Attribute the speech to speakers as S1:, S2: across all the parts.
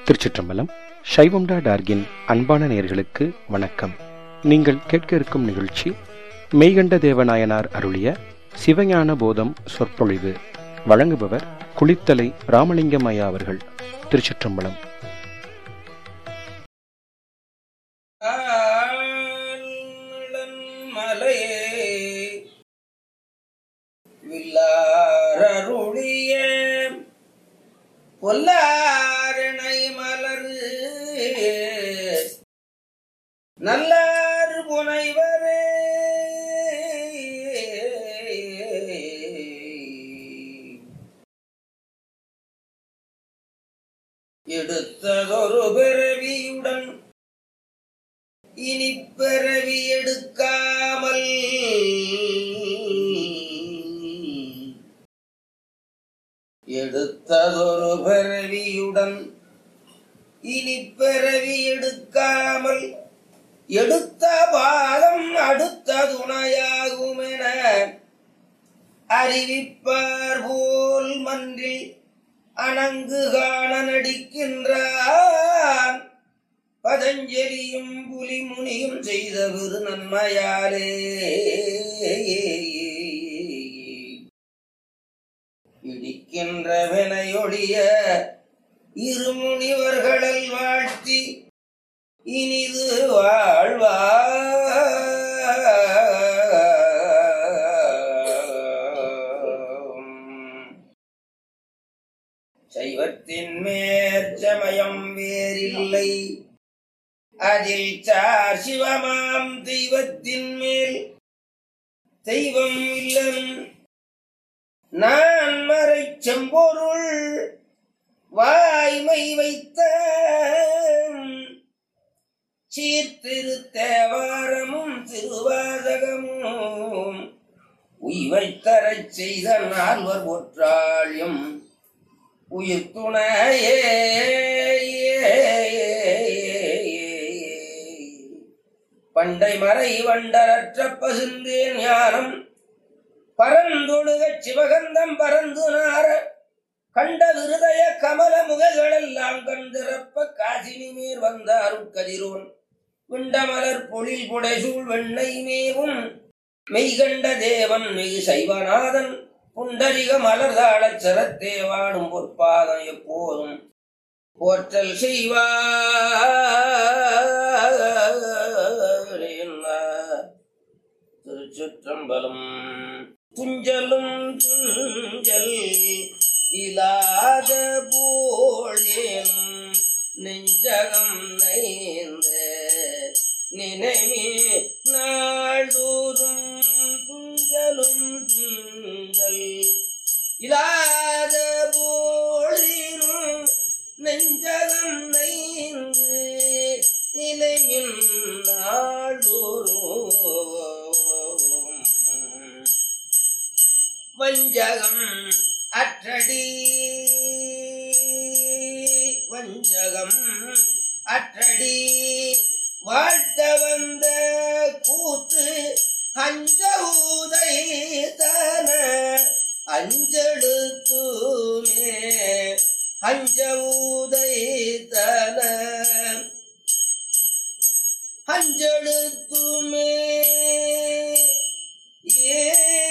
S1: திருச்சிற்றம்பலம் சைவம்டா டார்கின் அன்பான நேயர்களுக்கு வணக்கம் நீங்கள் கேட்க இருக்கும் நிகழ்ச்சி மெய்கண்ட தேவநாயனார் அருளிய சிவஞான போதம் சொற்பொழிவு வழங்குபவர் குளித்தலை ராமலிங்கம் ஐயா அவர்கள் திருச்சிற்றம்பலம்
S2: மலையே வில்லாரருளிய பொல்லாரணை மலரு நல்லார் புனைவரே எடுத்ததொரு பிறவியுடன் இனி பிறவி எடுக்காமல் எடுத்ததொரு பிறவியுடன் இனி பிறவி எடுக்காமல் எடுத்த பாதம் அடுத்த துணையாகுமென அறிவிப்பார் போல் மன்றில் அணங்கு காண நடிக்கின்றான் பதஞ்சலியும் புலிமுனியும் செய்த விரு நன்மையாலே இடிக்கின்ற வினையொழிய இருமுனிவர்களல் வாழ்த்தி இனிது வாழ்வா சைவத்தின் மேற்சமயம் வேறில்லை அதில் சார் சிவமாம் தெய்வத்தின் மேல் தெய்வம் இல்லன் நான் மறை செம்பொருள் வாய்மை வைத்த சீர்திரு தேவாரமும் திருவாதகமும் உய்வைத் தரச் செய்த நால்வர் ஒற்றாழியும் உயிர் துணையே பண்டை மறை வண்டரற்ற பசுந்தேன் ஞானம் பரந்தொழுகச் சிவகந்தம் பரந்து நார கண்ட விருதய கமல முகங்களெல்லாம் கண்டிறப்ப காசினி மேற் வந்த அருட்கதிரோன் விண்டமலர் பொழில் புடைசூழ் வெண்ணை மேவும் மெய்கண்ட தேவன் மிகு சைவநாதன் புண்டரிக மலர்தாளச் சரத்தே வாடும் பொற்பாதம் எப்போதும் போற்றல் செய்வார் திருச்சிற்றம்பலம் துஞ்சலும் துஞ்சல் இலாத போழேனும் நெஞ்சகம் நைந்த நினைமே நாள்தோறும் துஞ்சலும் துஞ்சல் இலாத போழினும் நெஞ்சகம் நைந்து நிலைமின் நாள்தோறும் வஞ்சகம் அற்றடி வஞ்சகம் அற்றடி வாழ்த்த வந்த கூத்து அஞ்ச ஊதை தன அஞ்செழுத்துமே அஞ்ச ஊதை தன அஞ்செழுத்துமே ஏ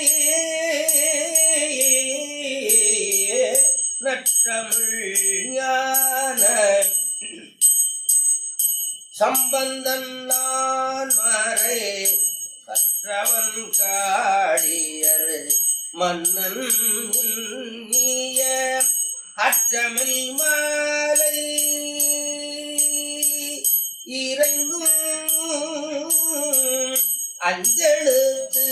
S2: நற்றமிழ் ஞான சம்பந்தன் நான் மறை கற்றவன் காடியர் மன்னன் நீய அற்றமில் மாலை இறைந்தும் அஞ்செழுத்து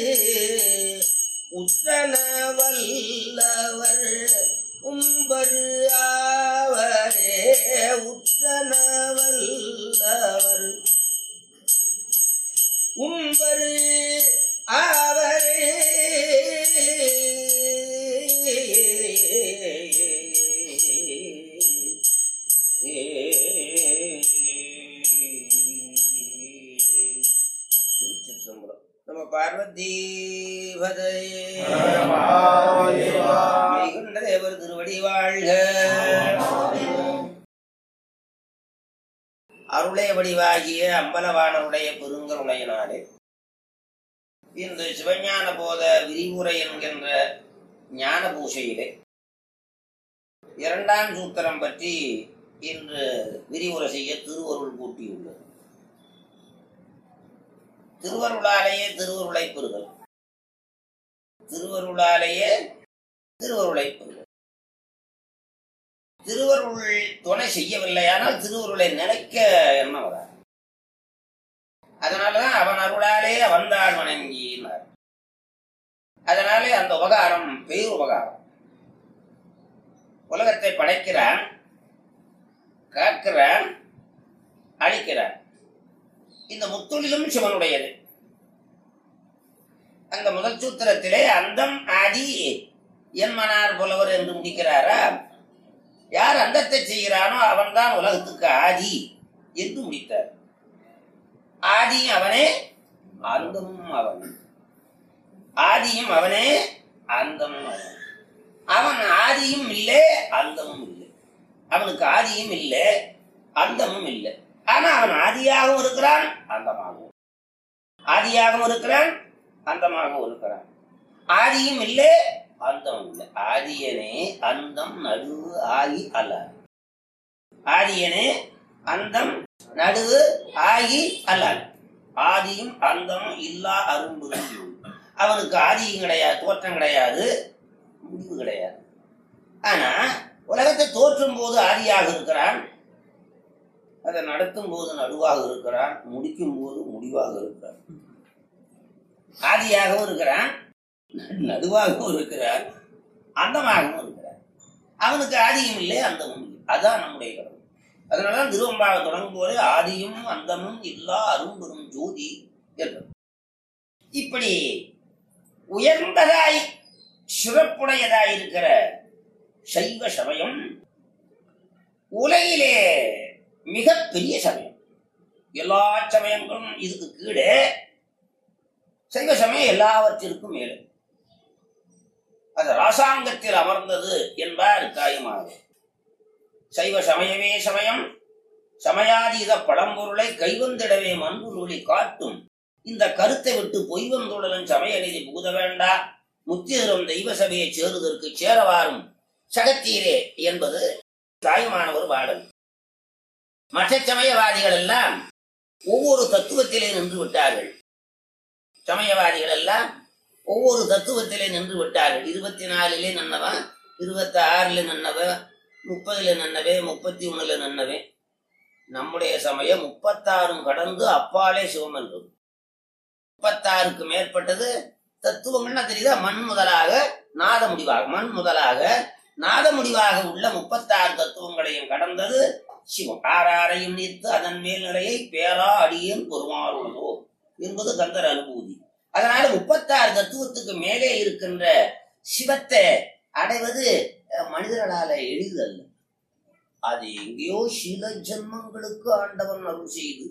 S2: உற்றன வல்லவர் உம்பரு ஆவரே உற்றன வல்லவர் உம்பரு ஆவரே திருச்சிற்றம்பலம் நம்ம பார்வதி பதையே மிகுந்த தேவர் திருவடி வாழ்க அருளே வடிவாகிய அம்பலவாணருடைய பெருங்கருணையினாலே இன்று சிவஞான போத விரிவுரை என்கின்ற ஞான பூசையிலே இரண்டாம் சூத்திரம் பற்றி இன்று விரிவுரை செய்ய திருவருள் கூட்டியுள்ளது திருவருளாலேயே திருவருளை பெறுதல் திருவருளாலேயே திருவருளை பெறுதல் திருவருள் துணை செய்யவில்லையானால் திருவருளை நினைக்க எண்ணம் வராது அதனாலதான் அவன் அருளாலே வந்தாள் வணங்கினார் அதனாலே அந்த உபகாரம் பேர் உபகாரம் உலகத்தை படைக்கிறான் காக்கிறான் அழிக்கிறான் இந்த முத்தொழிலும் சிவனுடையது அந்த முதல் சூத்திரத்திலே அந்தம் ஆதி என்மனார் புலவர் என்று முடிக்கிறாரா யார் அந்தத்தை செய்கிறானோ அவன்தான் உலகத்துக்கு ஆதி என்று முடித்தார் ஆதியும் அவனே அந்தமும் அவன் ஆதியும் அவனே அந்தமும் அவன் அவன் ஆதியும் இல்லை அந்தமும் இல்லை அவனுக்கு ஆதியும் இல்லை அந்தமும் இல்லை ஆனா அவன் ஆதியாகவும் இருக்கிறான் அந்தமாகவும் ஆதியாகவும் இருக்கிறான் அந்தமாகவும் இருக்கிறான் ஆதியும் இல்லை அந்தம் இல்லை ஆதியனே அந்தம் நடுவு ஆகி அல்ல ஆதியனே அந்தம் நடுவு ஆகி அல்ல ஆதியும் அந்தமும் இல்லா அரும்பு அவனுக்கு ஆதியும் கிடையாது தோற்றம் கிடையாது முடிவு கிடையாது ஆனா உலகத்தை தோற்றும் போது ஆதியாக இருக்கிறான் அதை நடத்தும் போது நடுவாக இருக்கிறான் முடிக்கும் போது முடிவாக இருக்கிறான் ஆதியாகவும் இருக்கிறான் நடுவாகவும் இருக்கிறான் அந்தமாகவும் இருக்கிறான் அவனுக்கு ஆதியும் இல்லை அந்தமும் இல்லை அதான் நம்முடைய கடவுள் அதனாலதான் திருவம்பாக தொடங்கும் போதே ஆதியும் அந்தமும் இல்லா அரும்பெரும் ஜோதி என்று இப்படி உயர்ந்ததாய் சிறப்புடையதாய் இருக்கிற சைவ சமயம் உலகிலே மிகப்பெரிய சமயம் எல்லா சமயங்களும் இதுக்கு கீழே சைவ சமயம் எல்லாவற்றிற்கும் மேலே அது ராசாங்கத்தில் அமர்ந்தது என்பார் தாயுமாறு சைவ சமயமே சமயம் சமயாதீத பழம்பொருளை கைவந்திடவே மண்புருளி காட்டும் இந்த கருத்தை விட்டு பொய்வந்துடலும் சமய நிதி புகுத வேண்டா முத்திதரும் தெய்வ சபையை சேருவதற்கு சேரவாரும் சகத்தீரே என்பது தாயுமானவர் பாடல் மற்ற சமயவாதிகள் எல்லாம் ஒவ்வொரு தத்துவத்திலே நின்று விட்டார்கள் சமயவாதிகள் எல்லாம் ஒவ்வொரு தத்துவத்திலே நின்று விட்டார்கள் இருபத்தி நாலுல நன்னவன் இருபத்தி ஆறுல நன்னவன் முப்பதுல நன்னவே முப்பத்தி ஒண்ணுல நன்னவே நம்முடைய சமயம் முப்பத்தாறும் கடந்து அப்பாலே சிவம் என்றும் முப்பத்தாறுக்கு மேற்பட்டது தத்துவங்கள்னா தெரியுதா மண் முதலாக நாத முடிவாக மண் முதலாக நாத முடிவாக உள்ள முப்பத்தாறு தத்துவங்களையும் கடந்தது சிவம் ஆறாரையும் நீர்த்து அதன் மேல் நிலையை பேரா அடியேன் பொறுமாறுள்ளதோ என்பது கந்தர் அனுபூதி அதனால முப்பத்தாறு தத்துவத்துக்கு மேலே இருக்கின்ற சிவத்தை அடைவது அஹ், மனிதர்களால எளிதல்ல அது எங்கேயோ சில ஜென்மங்களுக்கு ஆண்டவன் அருள் செய்து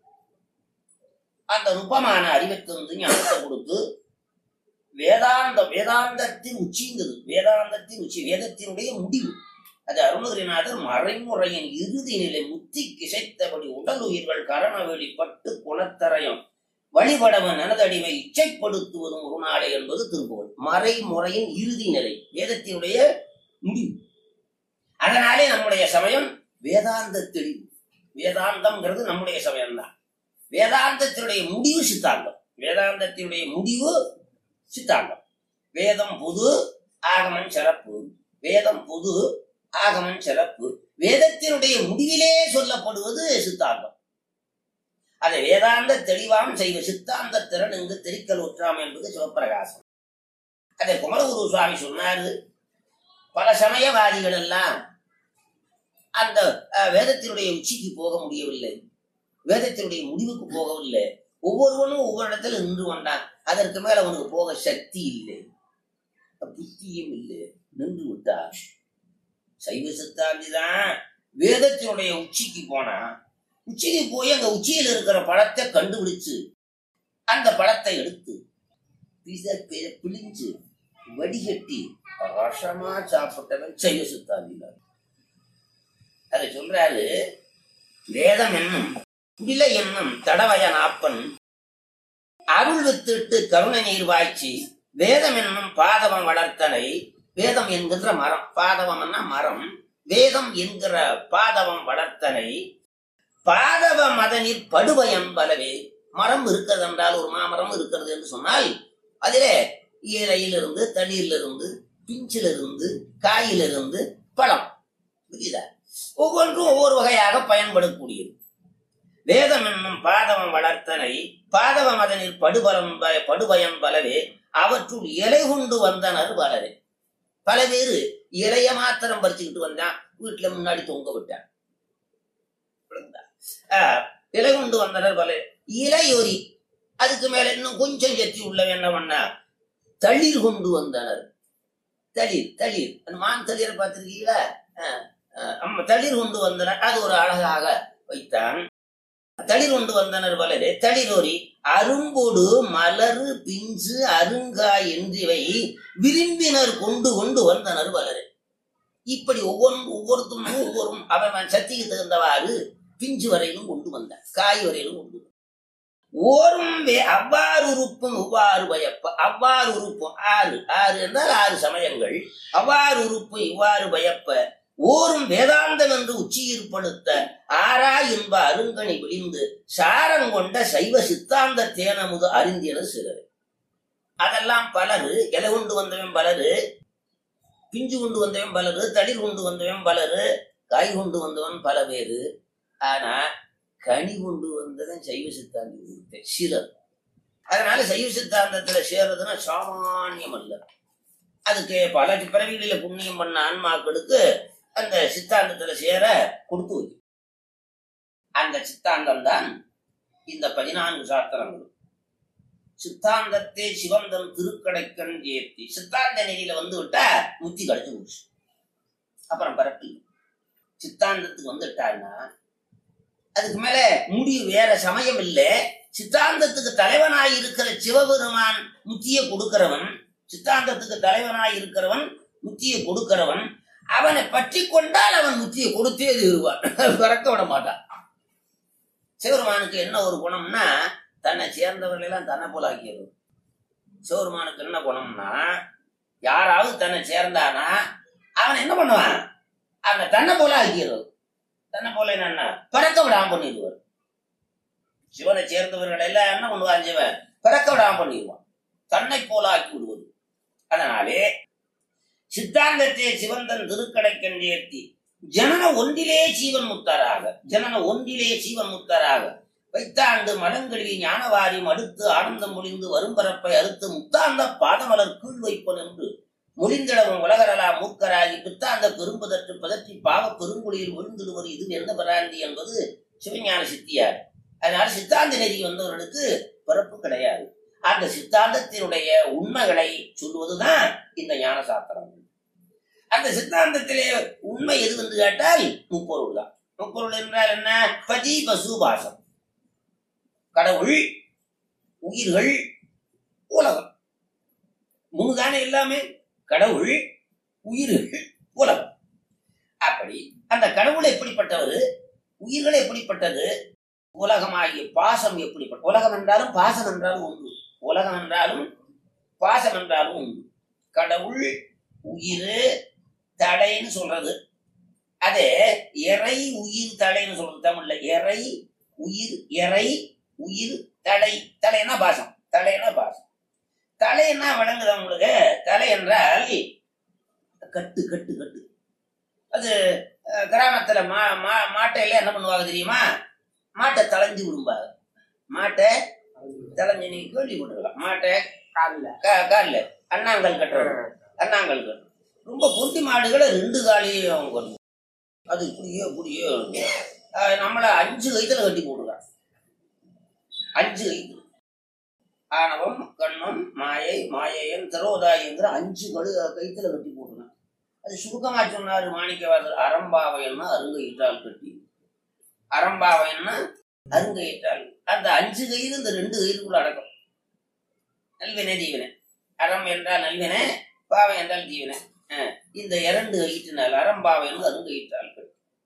S2: அந்த நுட்பமான அறிவை தந்து ஞானத்தை கொடுத்து வேதாந்த வேதாந்தத்தின் உச்சிங்கிறது வேதாந்தத்தின் உச்சி வேதத்தினுடைய முடிவு அது அருணகிரிநாதர் மறைமுறையின் இறுதி நிலை முத்தி கிசைத்தபடி உடல் உயிர்கள் கரண வெளிப்பட்டு குணத்தரயம் வழிபடவன் எனதடிவை இச்சைப்படுத்துவதும் ஒரு நாளை என்பது திருப்புகழ் மறைமுறையின் இறுதி நிலை வேதத்தினுடைய முடிவு அதனாலே நம்முடைய சமயம் வேதாந்த தெளிவு வேதாந்தம்ங்கிறது நம்முடைய சமயம்தான் வேதாந்தத்தினுடைய முடிவு சித்தாந்தம் வேதாந்தத்தினுடைய முடிவு சித்தாந்தம் வேதம் பொது ஆகமன் சிறப்பு வேதம் பொது ஆகமன் சிறப்பு வேதத்தினுடைய முடிவிலே சொல்லப்படுவது சித்தாந்தம் அதை வேதாந்த தெளிவாம் செய்வ சித்தாந்த திறன் இங்கு தெரிக்கல் உற்றாம் என்பது சிவப்பிரகாசம் அதை குமரகுரு சுவாமி சொன்னாரு பல சமயவாதிகள் எல்லாம் அந்த அஹ், வேதத்தினுடைய உச்சிக்கு போக முடியவில்லை வேதத்தினுடைய முடிவுக்கு போகவில்லை ஒவ்வொருவனும் ஒவ்வொரு இடத்துல நின்று கொண்டான் அதற்கு மேல அவனுக்கு போக சக்தி இல்லை புத்தியும் இல்லை நின்று விட்டார் சைவ சித்தாந்தி தான் வேதத்தினுடைய உச்சிக்கு போனா உச்சிக்கு போய் அங்க உச்சியில் இருக்கிற பழத்தை கண்டுபிடிச்சு அந்த பழத்தை எடுத்து பிச பி- பிழிஞ்சு வடிகட்டி ரசமா சாப்பிட்டவன் சைவ சித்தாந்தி தான் அதை சொல்றாரு வேதம் என்னும் விலை என்னும் தடவய நாப்பன் அருள் வித்திட்டு கருணை நீர் வாய்ச்சி வேதம் என்னும் பாதவம் வளர்த்தனை வேதம் என்கின்ற மரம் பாதவம்னா மரம் வேதம் என்கிற பாதவம் வளர்த்தனை பாதவ மதனில் படுவயம் பலவே மரம் இருக்கிறது என்றால் ஒரு மாமரம் இருக்கிறது என்று சொன்னால் அதிலே இலையிலிருந்து தண்ணீரிலிருந்து பிஞ்சிலிருந்து காயிலிருந்து பழம் புரியுதா ஒவ்வொன்றும் ஒவ்வொரு வகையாக பயன்படக்கூடியது வேதம் என்னும் பாதவம் வளர்த்தனை பாதவ மதனில் படுபலம் ப- படுபயம் பலவே அவற்றுள் இலை கொண்டு வந்தனர் பலரே பல பேரு இலைய மாத்திரம் பறிச்சுக்கிட்டு வந்தான் வீட்டுல முன்னாடி தொங்க விட்டான் விளங்குதா? ஆஹ், இலை கொண்டு வந்தனர் பல இலையொரி அதுக்கு மேல இன்னும் கொஞ்சம் செத்தி உள்ள என்ன பண்ணா தளிர் கொண்டு வந்தனர் தளிர் தளிர் அந்த மான் தளிரை பார்த்திருக்கீங்களா ஆஹ், ஆஹ், ஆமா, தளிர் கொண்டு வந்தனர் அது ஒரு அழகாக வைத்தான் தளிர் கொண்டு வந்தனர் பலரே தளிரொரி அரும்பொடு மலரு பிஞ்சு அருங்காய் என்றிவை விரும்பினர் கொண்டு கொண்டு வந்தனர் பலரே இப்படி ஒவ்வொரு ஒவ்வொருத்தரும் ஒவ்வொரு அவன் சக்திக்கு தகுந்தவாறு பிஞ்சு வரையிலும் கொண்டு வந்தான் காய் வரையிலும் கொண்டு வந்தான் ஓரும் வே- அவ்வாறு உறுப்பும் இவ்வாறு பயப்ப அவ்வாறு உறுப்பும் ஆறு ஆறு என்றால் ஆறு சமயங்கள் அவ்வாறு உறுப்பும் இவ்வாறு பயப்ப ஓரும் வேதாந்தம் என்று உச்சியிற்படுத்த ஆரா என்ப அருங்கனி விழிந்து சாரங்கொண்ட சைவ சித்தாந்த தேனமுது அறிந்தியன சிலர் அதெல்லாம் பலரு இலை கொண்டு வந்தவன் பலரு பிஞ்சு கொண்டு வந்தவன் பலரு தளிர் கொண்டு வந்தவன் பலரு காய் கொண்டு வந்தவன் பல பேரு ஆனா கனி கொண்டு வந்தவன் சைவ சித்தாந்தி ஒருத்தன், சிலர் அதனால சைவ சித்தாந்தத்துல சேர்றதுன்னா சாமானியம் அல்ல அதுக்கு பல பிறவிகளில புண்ணியம் பண்ண ஆன்மாக்களுக்கு அந்த சித்தாந்தத்துல சேர கொடுத்து வைக்கும் அந்த சித்தாந்தம் தான் இந்த பதினான்கு சாஸ்திரங்கள் சித்தாந்தத்தை சிவந்தம் திருக்கடைக்கண் ஏத்தி சித்தாந்த நெறியில வந்து விட்டா முத்தி கிடைச்சு போச்சு அப்புறம் பரப்பி சித்தாந்தத்துக்கு வந்துட்டான்னா அதுக்கு மேல முடிவு வேற சமயம் இல்ல சித்தாந்தத்துக்கு தலைவனாய் இருக்கிற சிவபெருமான் முத்திய கொடுக்கிறவன் சித்தாந்தத்துக்கு தலைவனாய் இருக்கிறவன் முத்திய கொடுக்கிறவன் அவனை பற்றி கொண்டால் அவன் முத்தியை கொடுத்தே தீருவான் பறக்க விட மாட்டான் சிவபெருமானுக்கு என்ன ஒரு குணம்னா தன்னை சேர்ந்தவர்கள் எல்லாம் தன்னை போல ஆக்கியது சிவபெருமானுக்கு என்ன குணம்னா யாராவது தன்னை சேர்ந்தானா அவன் என்ன பண்ணுவான் அவனை தன்னை போல ஆக்கிடுறது தன்னை போல என்னன்னா பிறக்க விடாம பண்ணிடுவார் சிவனை சேர்ந்தவர்கள் எல்லாம் என்ன பண்ணுவான் சிவன் பிறக்க விடாம பண்ணிடுவான் தன்னை போல ஆக்கி விடுவது அதனாலே சித்தாந்தத்தை சிவந்தன் திருக்கடைக்கன் ஏற்றி ஜனன ஒன்றிலே சீவன் முத்தராக ஜனன ஒன்றிலே சீவன் முத்தராக வைத்தாண்டு மடங்கழுவி ஞானவாரி மடுத்து ஆனந்தம் முடிந்து வரும் பரப்பை அறுத்து முத்தாந்த பாதமலர் கீழ் வைப்பன் என்று முறிந்திடவும் உலகரலா மூக்கராகி பித்தாந்த பெரும்பதற்று பதற்றி பாவ பெருங்குழியில் விழுந்திடுவது இது எந்த பிராந்தி என்பது சிவஞான சித்தியார் அதனால சித்தாந்த நெறி வந்தவர்களுக்கு பிறப்பு கிடையாது அந்த சித்தாந்தத்தினுடைய உண்மைகளை சொல்வதுதான் இந்த ஞான சாஸ்திரம் அந்த சித்தாந்தத்திலே உண்மை எது என்று கேட்டால் முப்பொருள் தான் முப்பொருள் என்றால் என்ன பதி பசு பாசம் கடவுள் உயிர்கள் உலகம் மூணு தானே எல்லாமே கடவுள் உயிர்கள் உலகம் அப்படி அந்த கடவுள் எப்படிப்பட்டவர் உயிர்கள் எப்படிப்பட்டது உலகமாகிய பாசம் எப்படிப்பட்ட உலகம் என்றாலும் பாசம் என்றாலும் உண்டு உலகம் என்றாலும் பாசம் என்றாலும் உண்டு கடவுள் உயிர் தடைன்னு சொல்றது அதே இறை உயிர் தடைன்னு சொல்றது தமிழ்ல இறை உயிர் இறை உயிர் தடை தலைன்னா பாசம் தலைன்னா பாசம் தலைன்னா விளங்குது உங்களுக்கு தலை என்றால் கட்டு கட்டு கட்டு அது அஹ், கிராமத்துல மா மா மாட்டையில என்ன பண்ணுவாங்க தெரியுமா மாட்டை தளைஞ்சு விடும்பாங்க மாட்டை தளைஞ்சு நீ கேள்விப்பட்டிருக்கலாம் மாட்டை காலில் காலில் அண்ணாங்கல் கட்டுறது அண்ணாங்கல் கட்டு ரொம்ப பொட்டி மாடுகளை ரெண்டு காலையும் அவங்க கட்டுவோம் அது இப்படியே இப்படியே இருக்கும். அஹ், நம்மளை அஞ்சு கைத்துல கட்டி போட்டுருக்காங்க அஞ்சு கைத்து ஆணவம் கண்ணம் மாயை மாயையன் திரோதாயங்கிற அஞ்சு கழு கைத்துல கட்டி போட்டுருக்காங்க அது சுருக்கமா சொன்னாரு மாணிக்கவாசர் அறம்பாவைன்னா அருங்கையிட்டால் கட்டி அறம்பாவைன்னா அருங்கையிட்டால் அந்த அஞ்சு கயிறு இந்த ரெண்டு கயிறுக்குள்ள அடக்கம் நல்வினை தீவினை அறம் என்றால் நல்வினை பாவை என்றால் தீவினை அஹ் இந்த இரண்டு கயிற்றினால் அறம்பாவைன்னு அருங்கையிட்டால் கட்டி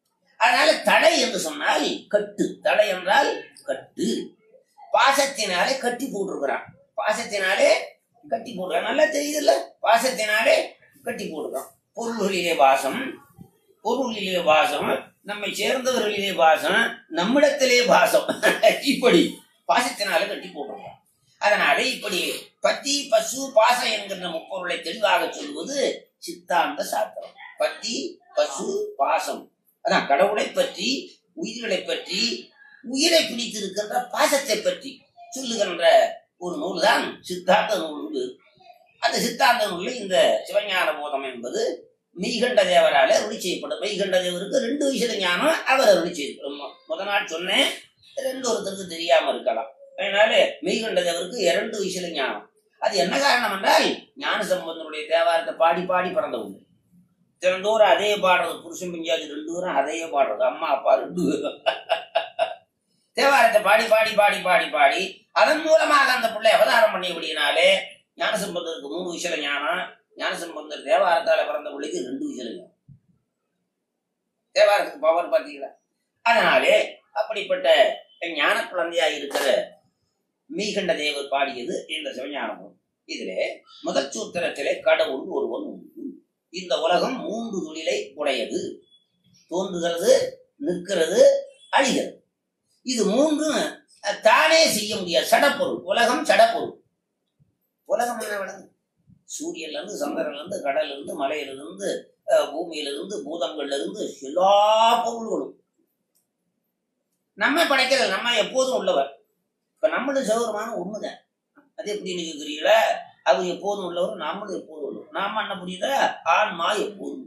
S2: அதனால தடை என்று சொன்னால் கட்டு தடை என்றால் கட்டு பாசத்தினாலே கட்டி போட்டிருக்கிறான் பாசத்தினாலே கட்டி போடுறான் நல்லா தெரியுதுல்ல பாசத்தினாலே கட்டி போடுறான் பொருள்களிலே பாசம் பொருளிலே பாசம் நம்மை சேர்ந்தவர்களிலே பாசம் நம்மிடத்திலே பாசம் இப்படி பாசத்தினாலே கட்டி போட்டுருக்கான் அதனால இப்படி பத்தி பசு பாசம் என்கின்ற முப்பொருளை தெளிவாக சொல்வது சித்தாந்த சாத்திரம் பத்தி பசு பாசம் அதான் கடவுளை பற்றி உயிர்களை பற்றி உயிரை பிடித்திருக்கின்ற பாசத்தை பற்றி சொல்லுகின்ற ஒரு நூல் தான் சித்தாந்த நூல் அந்த சித்தாந்த நூலில் இந்த சிவஞான போதம் என்பது மெய்கண்ட தேவரால அருளி செய்யப்படும் மெய்கண்ட தேவருக்கு ரெண்டு வயசுல ஞானம் அவர் அருளி செய்யப்படும் மு- முத நாள் சொன்னேன் ரெண்டு ஒருத்தருக்கு தெரியாம இருக்கலாம் அதனால மெய்கண்ட தேவருக்கு இரண்டு வயசுல ஞானம் அது என்ன காரணம் என்றால் ஞான சம்பந்தனுடைய தேவாரத்தை பாடி பாடி பிறந்தவங்க தினந்தோறும் அதே பாடுறது புருஷன் பஞ்சாதி ரெண்டு பேரும் அதையே பாடுறது அம்மா அப்பா ரெண்டு பேரும் தேவாரத்தை பாடி பாடி பாடி பாடி பாடி அதன் மூலமாக அந்த பிள்ளை அவதாரம் பண்ணியபடியினாலே ஞானசம்பந்தருக்கு மூணு விஷய ஞானம் ஞானசம்பந்தர் தேவாரத்தால பிறந்த பிள்ளைக்கு ரெண்டு விஷய ஞானம் தேவாரத்துக்கு பவர் பார்த்தீங்களா அதனாலே அப்படிப்பட்ட ஞான குழந்தையா இருக்கிற மீகண்ட தேவர் பாடியது இந்த சிவஞானமும் இதிலே முதற் சூத்திரத்திலே கடவுள் ஒருவன் உண்டு இந்த உலகம் மூன்று தொழிலை உடையது தோன்றுகிறது நிற்கிறது அழிகிறது இது மூன்றும் அஹ், தானே செய்ய முடியாது சடப்பொருள் உலகம் சடப்பொருள் உலகம் என்ன விளங்கு சூரியன்ல இருந்து சந்திரன்ல இருந்து கடல்ல இருந்து மலையில இருந்து அஹ், பூமியில இருந்து பூதங்கள்ல இருந்து எல்லா பொருள்களும் நம்ம படைக்கிறது நம்ம எப்போதும் உள்ளவர் இப்ப நம்மளும் சௌகரமான உண்மைதான் அது எப்படி கேட்கிறீங்களா அவர் எப்போதும் உள்ளவர் நாமளும் எப்போதும் உள்ளவர் நாம என்ன புரியுதா ஆன்மா எப்போதும்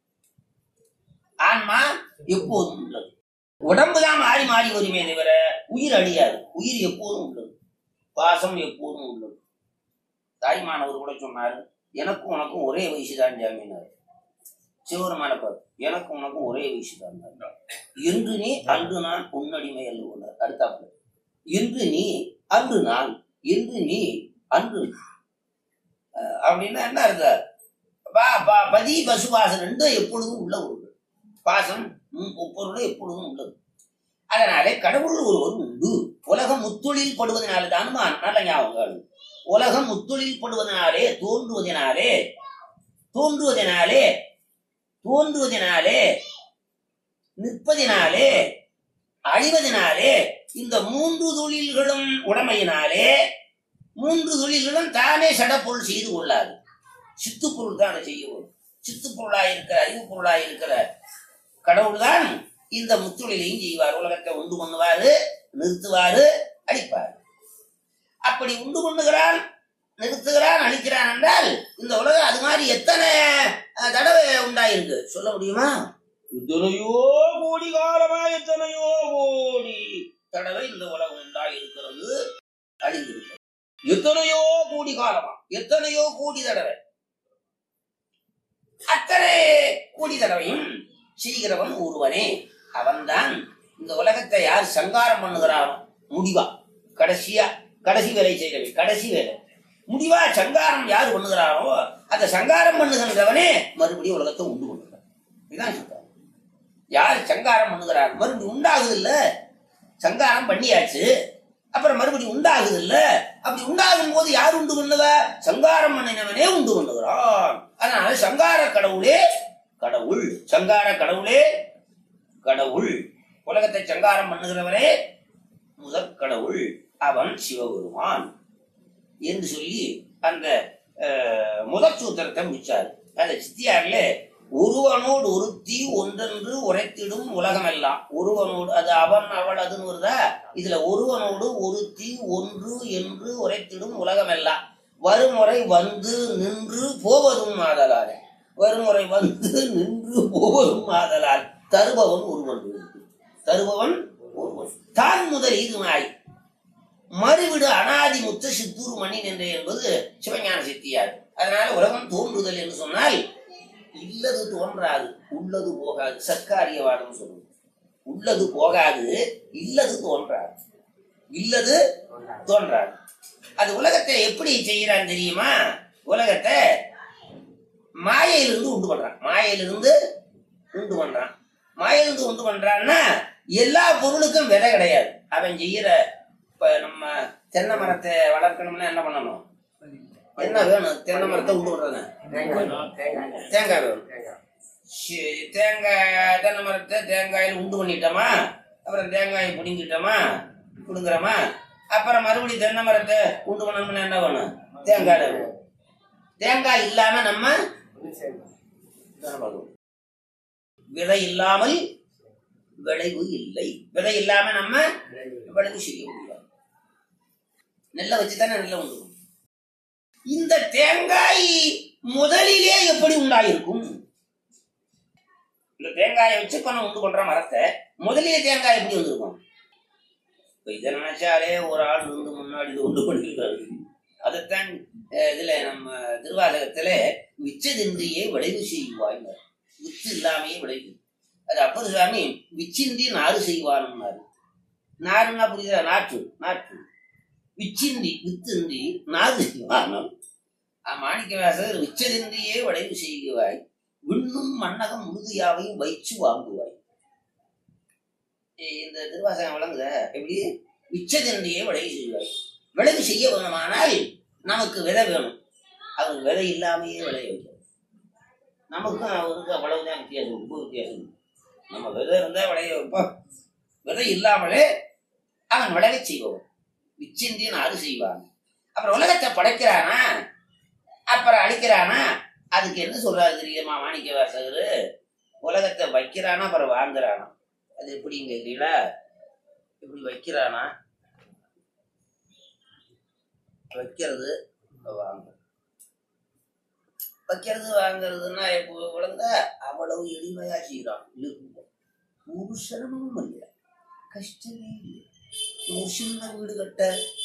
S2: ஆன்மா எப்போதும் உள்ளது உடம்பு தான் மாறி மாறி வருமே தவிர உயிர் அழியாது உயிர் எப்போதும் உள்ளது பாசம் எப்போதும் உள்ளது தாய்மானவர் கூட சொன்னாரு எனக்கும் உனக்கும் ஒரே வயசு தான் ஜாமீனார் சிவருமான பார்த்து எனக்கும் உனக்கும் ஒரே வயசு தான் என்று நீ அன்று நான் உன்னடிமை அல்ல அடுத்தாப்புல என்று நீ அன்று நான் என்று நீ அன்று அஹ் அப்படின்னா என்ன அர்த்தம் பா- பா- பதி பசுபாசம் ரெண்டும் எப்பொழுதும் உள்ள ஒன்று பாசம் ம், பொருளும் எப்பொழுதும் உள்ளது அதனாலே கடவுள் ஒருவர் உண்டு உலகம் முத்தொழில் படுவதனாலே தான் நல்ல ஞாபகம் உலகம் முத்தொழில் படுவதனாலே தோன்றுவதனாலே தோன்றுவதனாலே தோன்றுவதனாலே நிற்பதினாலே அழிவதனாலே இந்த மூன்று தொழில்களும் உடமையினாலே மூன்று தொழில்களும் தானே சடப்பொருள் செய்து கொள்ளாது சித்து பொருள் தான் அதை செய்ய வரும் சித்து பொருளாய் இருக்கிற அறிவு பொருளாய் இருக்கிற கடவுள் தான் இந்த முத்தொழிலையும் செய்வார் உலகத்தை உண்டு பண்ணுவாரு நிறுத்துவாரு அழிப்பார் அப்படி உண்டு பண்ணுகிறான் நிறுத்துகிறான் அழிக்கிறான் என்றால் இந்த உலகம் அது மாதிரி எத்தனை அஹ், தடவை உண்டாயிருக்கு சொல்ல முடியுமா எத்தனையோ கோடி காலமா எத்தனையோ கோடி தடவை இந்த உலகம் உண்டாயிருக்கிறது அழிந்திருக்கிறது எத்தனையோ கோடி காலமா எத்தனையோ கோடி தடவை அத்தனை கோடி தடவையும் செய்கிறவன் ஒருவனே அவன்தான் இந்த உலகத்தை யார் சங்காரம் பண்ணுகிறானோ முடிவா கடைசியா கடைசி வேலை செய்கிறவன் கடைசி வேலை முடிவா சங்காரம் யார் பண்ணுகிறாரோ அந்த சங்காரம் பண்ணுகின்றவனே மறுபடியும் உலகத்தை உண்டு பண்ணுகிறான் இதுதான் சித்தாந்தம் யார் சங்காரம் பண்ணுகிறார் மறுபடியும் உண்டாகுது இல்ல சங்காரம் பண்ணியாச்சு அப்புறம் மறுபடியும் உண்டாகுது இல்ல அப்படி உண்டாகும் போது யார் உண்டு பண்ணுவ சங்காரம் பண்ணினவனே உண்டு பண்ணுகிறான் அதனால சங்கார கடவுளே கடவுள் சங்கார கடவுளே கடவுள் உலகத்தை சங்காரம் பண்ணுகிறவரே முதற் கடவுள் அவன் சிவபெருமான் என்று சொல்லி அந்த அஹ், முதற் சூத்திரத்தை முடிச்சார் அந்த சித்தியார்ல ஒருவனோடு ஒருத்தி ஒன்றென்று உரைத்திடும் உலகமெல்லாம் ஒருவனோடு அது அவன் அவள் அதுன்னு வருதா இதுல ஒருவனோடு ஒருத்தி ஒன்று என்று உரைத்திடும் உலகமெல்லாம் வருமுறை வந்து நின்று போவதும் ஆதலால் வருமுறை வந்து நின்று போவதும் ஆதலால் தருபவன் ஒருவன் இருக்கு. தருபவன் ஒருவன் தான் முதல் இதுமாய் மறுவிடு அனாதி முத்த சித்தூர் மணி நின்ற என்பது சிவஞான சித்தியார் அதனால உலகம் தோன்றுதல் என்று சொன்னால் இல்லது தோன்றாது உள்ளது போகாது சர்க்காரியவாதம் சொல்லுவோம் உள்ளது போகாது இல்லது தோன்றாது இல்லது தோன்றாது அது உலகத்தை எப்படி செய்யறான் தெரியுமா உலகத்தை மாயையிலிருந்து உண்டு பண்றான் மாயையிலிருந்து உண்டு பண்றான் மாயிருந்து உண்டு பண்றான்னா எல்லா பொருளுக்கும் விதை கிடையாது அவன் செய்யற இப்ப நம்ம தென்னை மரத்தை வளர்க்கணும்னா என்ன பண்ணணும் என்ன வேணும் தென்னை மரத்தை உண்டு பண்றது தேங்காய் வேணும் சரி, தேங்காய் தென்னை மரத்தை தேங்காயில் உண்டு பண்ணிட்டோமா அப்புறம் தேங்காயை பிடுங்கிட்டோமா பிடுங்குறோமா அப்புறம் மறுபடியும் தென்னை மரத்தை உண்டு பண்ணணும்னா என்ன வேணும் தேங்காய் வேணும் தேங்காய் இல்லாம நம்ம விதை இல்லாமல் விளைவு இல்லை விதை இல்லாம நம்ம விளைவு செய்ய முடியாது நெல்லை வச்சுதானே நெல்லை உண்டு இந்த தேங்காய் முதலிலே எப்படி உண்டாயிருக்கும் இந்த தேங்காயை வச்சு பண்ண உண்டு பண்ற மரத்தை முதலிலே தேங்காய் எப்படி வந்திருக்கும் இப்ப இதை நினைச்சாலே ஒரு ஆள் வந்து முன்னாடி இது உண்டு பண்ணிருக்காரு அதைத்தான் அஹ், இதுல நம்ம திருவாசகத்துல விச்சதின்றியே விளைவு செய்வாய் வித்து இல்லாமையே விளைவு அது அப்பர் சுவாமி விச்சின்றி நாறு செய்வானுன்னாரு நாருன்னா புரியுதா நாற்று நாற்று விச்சின்றி வித்தின்றி நாறு செய்வானும் மாணிக்கவாசகர் விச்சதின்றியே விளைவு செய்வாய் விண்ணும் மன்னகம் முழுதியாவையும் வைச்சு வாங்குவாய் ஏய், இந்த திருவாசகம் விளங்குத எப்படி விச்சதின்றியே விளைவு செய்வாய் விளைவு செய்ய வேணுமானால் நமக்கு விதை வேணும் அவருக்கு விதை இல்லாமையே விளைய வைக்கும் நமக்கும் அவருக்கு அவ்வளவுதான் வித்தியாசம் ரொம்ப வித்தியாசம் நம்ம விதை இருந்தா விளைய வைப்போம் விதை இல்லாமலே அவன் விளைய செய்வோம் விச்சிந்தியன் ஆறு செய்வான் அப்புறம் உலகத்தை படைக்கிறானா அப்புறம் அழிக்கிறானா அதுக்கு என்ன சொல்றாரு தெரியுமா மாணிக்க வாசகர் உலகத்தை வைக்கிறானா அப்புறம் வாங்குறானா அது எப்படின்னு கேட்குறீங்களா இப்படி வைக்கிறானா வைக்கிறது வாங்க வைக்கிறது வாங்குறதுன்னா இப்போ விளங்க அவ்வளவு எளிமையா செய்யறான் இல்லை ஒரு சிரமமும் இல்லை கஷ்டமே இல்லை ஒரு சின்ன வீடு கட்ட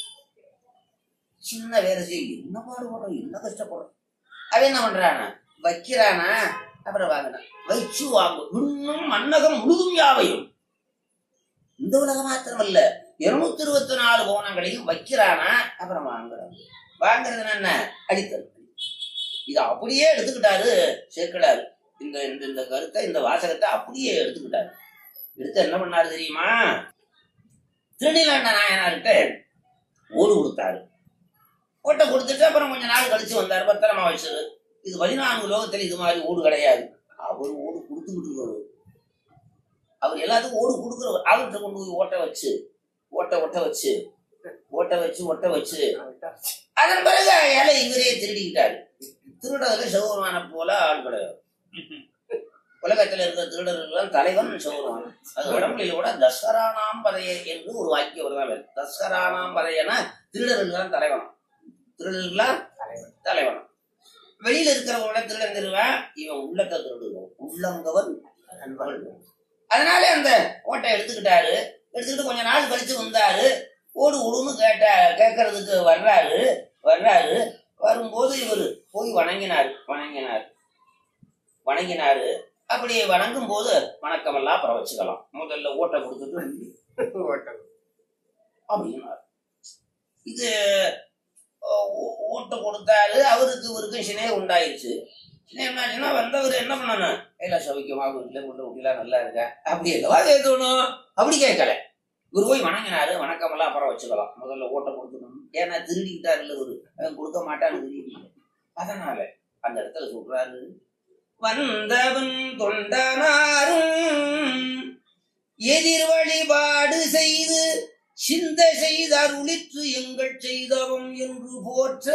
S2: சின்ன வேலை செய்ய என்ன பாடுபடுறோம் என்ன கஷ்டப்படுறோம் அவன் என்ன பண்றானா வைக்கிறானா அப்புறம் வாங்கினான் வைச்சு வாங்கும் இன்னும் மன்னகம் முழுதும் யாவையும் இந்த உலகம் மாத்திரமல்ல இருநூத்தி இருபத்தி நாலு கோணங்களையும் வைக்கிறானா அப்புறம் வாங்குறான் வாங்குறதுன்னா என்ன அடித்தல் இது அப்படியே எடுத்துக்கிட்டாரு சேர்க்கலாரு இந்த இந்த இந்த கருத்தை இந்த வாசகத்தை அப்படியே எடுத்துக்கிட்டாரு எடுத்து என்ன பண்ணாரு தெரியுமா திருநீலண்ட நாயனார்கிட்ட ஓடு கொடுத்தாரு ஓட்டை கொடுத்துட்டு அப்புறம் கொஞ்ச நாள் கழிச்சு வந்தாரு பத்திரமா வச்சது இது பதினான்கு லோகத்துல இது மாதிரி ஓடு கிடையாது அவர் ஓடு கொடுத்துக்கிட்டு இருக்காரு அவர் எல்லாத்துக்கும் ஓடு கொடுக்குறவர் அவர்கிட்ட கொண்டு போய் ஓட்ட வச்சு ஓட்ட ஒட்ட வச்சு ஓட்ட வச்சு ஒட்ட வச்சு அதன் பிறகு ஏழை இவரே திருடிக்கிட்டாரு திருடர்ல சிவபெருமான போல ஆள் கிடையாது உலகத்துல இருக்கிற திருடர்கள் தலைவன் சிவபெருமான் அது உடம்புல கூட தசரானாம் பதைய என்று ஒரு வாக்கியம் வருதான் தசரானாம் பதையனா திருடர்கள் தான் தலைவனம் திருடர்கள்லாம் தலைவனம் வெளியில இருக்கிறவங்கள திருடன் திருவன் இவன் உள்ளத்தை திருடுவோம் உள்ளங்கவன் நண்பர்கள் அதனால அந்த ஓட்டை எடுத்துக்கிட்டாரு எடுத்துக்கிட்டு கொஞ்ச நாள் கழிச்சு வந்தாரு ஓடு ஓடுன்னு கேட்ட கேட்கறதுக்கு வர்றாரு வர்றாரு வரும்போது இவர் போய் வணங்கினாரு வணங்கினார் வணங்கினாரு அப்படி வணங்கும் போது வணக்கமெல்லாம் அப்புறம் வச்சுக்கலாம் முதல்ல ஓட்டை கொடுத்துட்டு அப்படின்னாரு இது அஹ், ஓ- ஓட்டு கொடுத்தாரு அவருக்கு இவருக்கும் சினே உண்டாயிருச்சு சினே என்னாச்சுன்னா வந்தவர் என்ன பண்ணணும் இல்ல சௌக்கியமா வீட்டுல கொண்டு வீட்டுல நல்லா இருக்கா அப்படி இல்லவா கேட்கணும் அப்படி கேட்கல இவர் போய் வணங்கினாரு வணக்கமெல்லாம் அப்புறம் வச்சுக்கலாம் முதல்ல ஓட்டை கொடுக்கணும் ஏன்னா திருடிக்கிட்டாரு இல்ல இவரு அவன் கொடுக்க மாட்டான்னு தெரியும் அதனால அந்த இடத்துல சொல்றாரு வந்தவன் தொண்டனாரும் எதிர் வழிபாடு செய்து சிந்த செய்த அருளிற்று எங்கள் செய்தவம் என்று போற்ற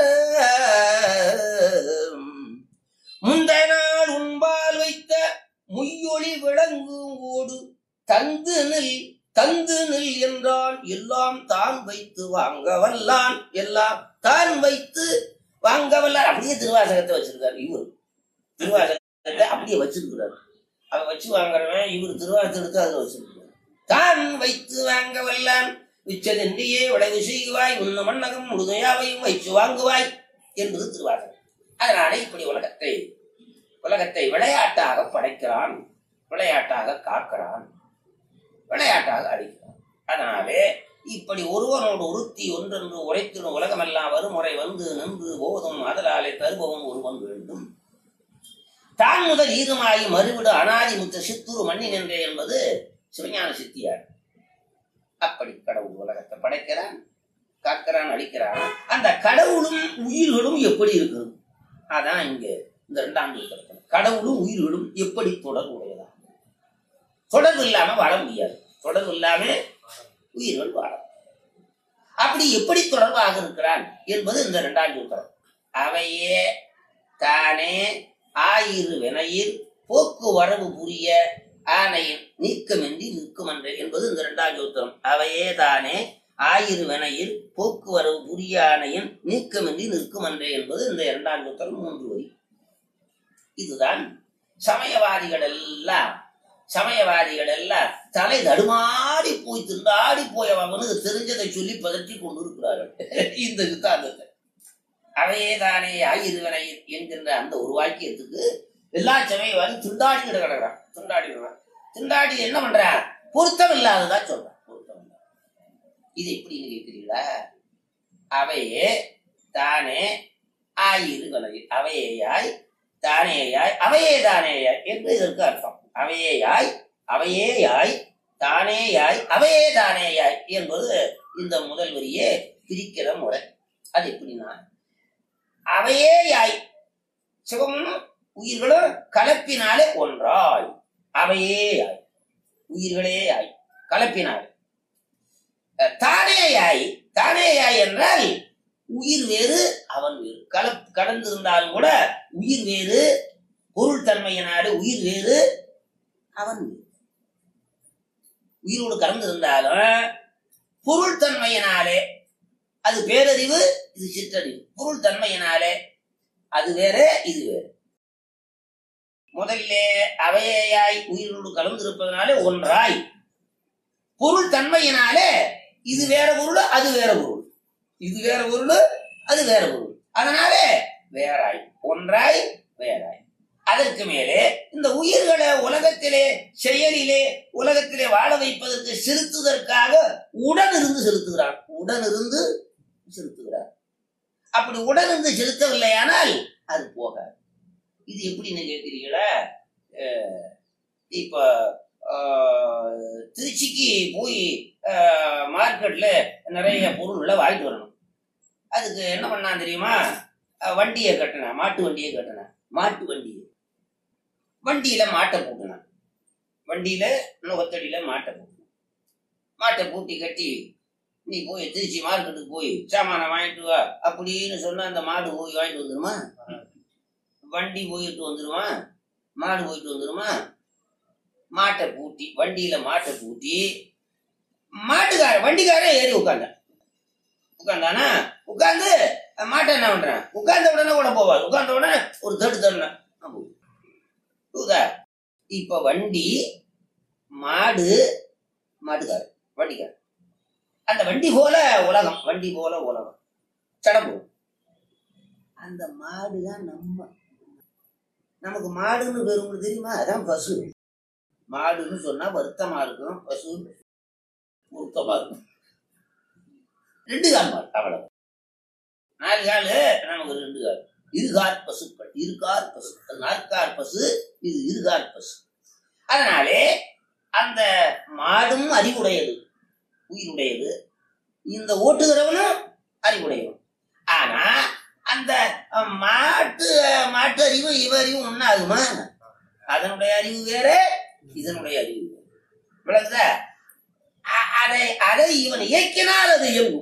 S2: முந்த நாள் உண்பால் வைத்த முய்யொளி விளங்கும் ஓடு தந்து நில் தந்து நில் என்றான் எல்லாம் தான் வைத்து வாங்க வல்லான் எல்லாம் தான் வைத்து வாங்க வல்லான் அப்படியே திருவாசகத்தை வச்சிருக்காரு இவர் திருவாசகத்தை அப்படியே வச்சிருக்கிறாரு அதை வச்சு வாங்குறவன் இவர் திருவாசகத்தை எடுத்து அதில் வச்சிருக்கிறார் தான் வைத்து வாங்க வல்லான் விச்சதென்றியே விளைவு செய்குவாய் உண்ண மன்னகம் முழுதையாவையும் வைத்து வாங்குவாய் என்பது திருவாசகம் அதனால இப்படி உலகத்தை உலகத்தை விளையாட்டாக படைக்கிறான் விளையாட்டாக காக்கிறான் விளையாட்டாக அடிக்கிறான் அதனாலே இப்படி ஒருவனோடு ஒருத்தி ஒன்றென்று உரைத்திடும் உலகமெல்லாம் வருமுறை வந்து நின்று போதும் அதலாலே தருபவன் ஒருவன் வேண்டும் தான் முதல் ஈருமாயி மறுவிடு அனாதி முத்த சித்தூர் மண்ணி நின்றே என்பது சிவஞான சித்தியார் அப்படி கடவுள் உலகத்தை படைக்கிறான் காக்கிறான் அழிக்கிறான் அந்த கடவுளும் உயிர்களும் எப்படி இருக்குது அதான் இங்க இந்த இரண்டாம் சூத்திரத்தில் கடவுளும் உயிர்களும் எப்படி தொடர்பு உடையதா தொடர்பு இல்லாம வாழ முடியாது தொடர்பு இல்லாம உயிர்கள் வாழ அப்படி எப்படி தொடர்பாக இருக்கிறான் என்பது இந்த இரண்டாம் சூத்திரம் அவையே தானே ஆயிரு வினையில் போக்குவரவு புரிய ஆணையின் நீக்கமின்றி நிற்குமன்று என்பது இந்த இரண்டாம் சூத்திரம் அவையே தானே ஆயிரு வினையில் போக்குவரவு புரிய ஆணையின் நீக்கமின்றி நிற்குமன்றே என்பது இந்த இரண்டாம் சூத்திரம் மூன்று வரி இதுதான் சமயவாதிகள் எல்லாம் சமயவாதிகள் எல்லாம் தலை தடுமாறி போய் திண்டாடி போய் அவனுக்கு தெரிஞ்சதை சொல்லி பதற்றி கொண்டு இருக்கிறார்கள் இந்த சித்தாந்தத்தை அவையே தானே ஆயிருவனை என்கின்ற அந்த ஒரு வாக்கியத்துக்கு எல்லா சமயவாதி திண்டாடிக்கிட்டு கிடக்குறான் திண்டாடிக்கிறான் திண்டாடி என்ன பண்றான் பொருத்தம் இல்லாததா சொல்றான் பொருத்தம் இல்லாத இது எப்படின்னு கேட்கிறீங்களா அவையே தானே ஆயிருவனை அவையேயாய் தானேயாய் அவையே தானேயாய் என்று இதற்கு அர்த்தம் அவையேயாய் அவையேயாய் தானேயாய் அவையே தானேயாய் என்பது இந்த முதல் வரியே பிரிக்கிற முறை அது எப்படின்னா அவையே யாய் சிவமும் உயிர்களும் கலப்பினாலே ஒன்றாய் அவையே யாய் உயிர்களே யாய் கலப்பினாலே அஹ் தானே யாய் தானே யாய் என்றால் உயிர் வேறு அவன் வேறு கலப் கடந்திருந்தாலும் கூட உயிர் வேறு பொருள் தன்மையினாலே உயிர் வேறு அவன் வேறு உயிரோடு கலந்திருந்தாலும் பொருள் தன்மையினாலே அது பேரறிவு இது சிற்றறிவு பொருள் தன்மையினாலே அது வேற இது வேற முதல்ல அவையாய் உயிரோடு கலந்திருப்பதனாலே ஒன்றாய் பொருள் தன்மையினாலே இது வேற பொருள் அது வேற பொருள் இது வேற பொருள் அது வேற பொருள் அதனாலே வேறாய் ஒன்றாய் வேறாய் அதற்கு மேலே இந்த உயிர்களை உலகத்திலே செயலிலே உலகத்திலே வாழ வைப்பதற்கு செலுத்துவதற்காக உடன் இருந்து செலுத்துகிறான் உடன் இருந்து செலுத்துகிறார் அப்படி உடன் இருந்து செலுத்தவில்லையானால் அது போகாது இது எப்படின்னு கேட்கிறீங்களா அஹ் இப்போ அஹ், திருச்சிக்கு போய் மார்க்கெட்ல நிறைய பொருள்களை வாங்கிட்டு வரணும் அதுக்கு என்ன பண்ணான் தெரியுமா அஹ், வண்டியை கட்டினேன் மாட்டு வண்டியை கட்டினேன் மாட்டு வண்டி வண்டியில மாட்டை பூட்டினேன் வண்டியில நுகத்தடியில மாட்டை பூட்டினேன் மாட்டை பூட்டி கட்டி நீ போய் திருச்சி மார்க்கெட்டுக்கு போய் சாமானை வாங்கிட்டு வா அப்படின்னு சொன்னா அந்த மாடு போய் வாங்கிட்டு வந்துருமா வண்டி போயிட்டு வந்துருமா மாடு போயிட்டு வந்துருமா மாட்டை பூட்டி வண்டியில மாட்டை பூட்டி மாட்டுக்கார வண்டிக்காரன் ஏறி உட்கார்ந்தான் உட்கார்ந்தானா உட்கார்ந்து மாட்டை என்ன பண்றான் உட்கார்ந்த உடனே கூட போவாது உட்கார்ந்த உடனே ஒரு தடு தடுனா புரியுதா இப்ப வண்டி மாடு மாட்டுக்காரன் வண்டிக்காரன் அந்த வண்டி போல உலகம் வண்டி போல உலகம் சடம்பு அந்த மாடு தான் நம்ம நமக்கு மாடுன்னு பேர் உங்களுக்கு தெரியுமா அதான் பசு மாடுன்னு சொன்னா வருத்தமா இருக்கும் பசு பொருத்தமா இருக்கும் ரெண்டு கால் மாடு அவ்வளவு நாலு கால் நமக்கு ரெண்டு கால் இருகார் பசுக்கள் இருகார் பசு அது நாற்கார் பசு இது இருகார் பசு அதனாலே அந்த மாடும் அறிவுடையது உயிருடையது இந்த ஓட்டுகிறவனும் அறிவுடையவன் ஆனா அந்த அஹ், மாட்டு மாட்டு அறிவு இவ அறிவு ஒன்னாகுமா அதனுடைய அறிவு வேற இதனுடைய அறிவு வேற. விளங்குதா அ- அதை அதை இவன் இயக்கினால் அது இயங்கும்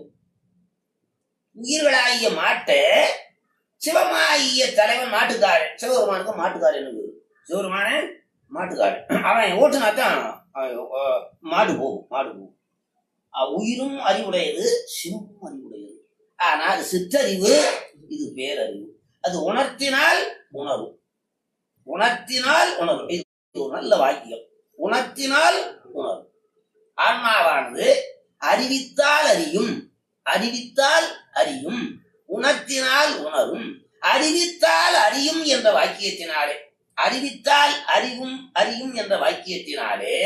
S2: உயிர்களாகிய மாட்டை சிவமாகிய தலைவன் மாட்டுக்காரன் சிவபெருமானுக்கு மாட்டுக்காரன் பேரு சிவபெருமானன் மாட்டுக்காரன் அவன் ஓட்டுனா தான் அஹ், மாடு போகும் மாடு போகும் அஹ் உயிரும் அறிவுடையது சிவமும் அறிவுடையது ஆனா அது சிற்றறிவு இது பேரறிவு அது உணர்த்தினால் உணரும் உணர்த்தினால் உணரும் இது ஒரு நல்ல வாக்கியம் உணர்த்தினால் உணரும் ஆன்மாவானது அறிவித்தால் அறியும் அறிவித்தால் அறியும் உணர்த்தினால் உணரும் அறிவித்தால் அறியும் என்ற வாக்கியத்தினாலே அறிவித்தால் அறிவும் அறியும் என்ற வாக்கியத்தினாலே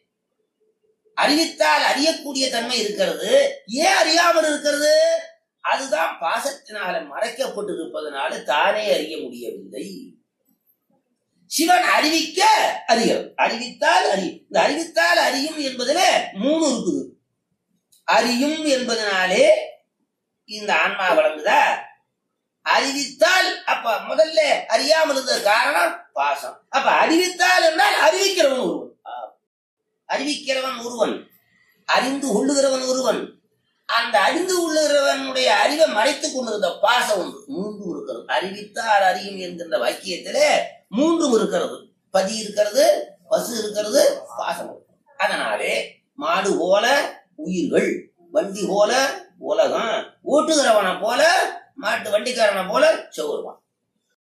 S2: அறிவித்தால் அறியக்கூடிய தன்மை இருக்கிறது ஏன் அறியாமல் இருக்கிறது அதுதான் பாசத்தினால மறைக்கப்பட்டிருப்பதனால தானே அறிய முடியவில்லை சிவன் அறிவிக்க அறிகிறது அறிவித்தால் அறி இந்த அறிவித்தால் அறியும் என்பதுல மூணு இருக்குது அறியும் என்பதனாலே இந்த ஆன்மா வழங்குதா அறிவித்தால் அப்ப முதல்ல அறியாமல் இருந்த காரணம் பாசம் அப்ப அறிவித்தால் என்றால் அறிவிக்கிறவன் ஒருவன் ஆ. அறிவிக்கிறவன் ஒருவன் அறிந்து கொள்ளுகிறவன் ஒருவன் அந்த அறிந்து கொள்ளுகிறவனுடைய அறிவை மறைத்துக் கொண்டிருந்த பாசம் ஒன்று மூன்றும் இருக்கிறது அறிவித்தால் அறியும் என்கின்ற வாக்கியத்திலே மூன்றும் இருக்கிறது பதி இருக்கிறது பசு இருக்கிறது பாசம் இருக்கிறது. அதனாலே மாடு போல உயிர்கள் வண்டி போல உலகம் ஓட்டுகிறவனை போல மாட்டு வண்டிக்காரனை போல செவ்வருவான்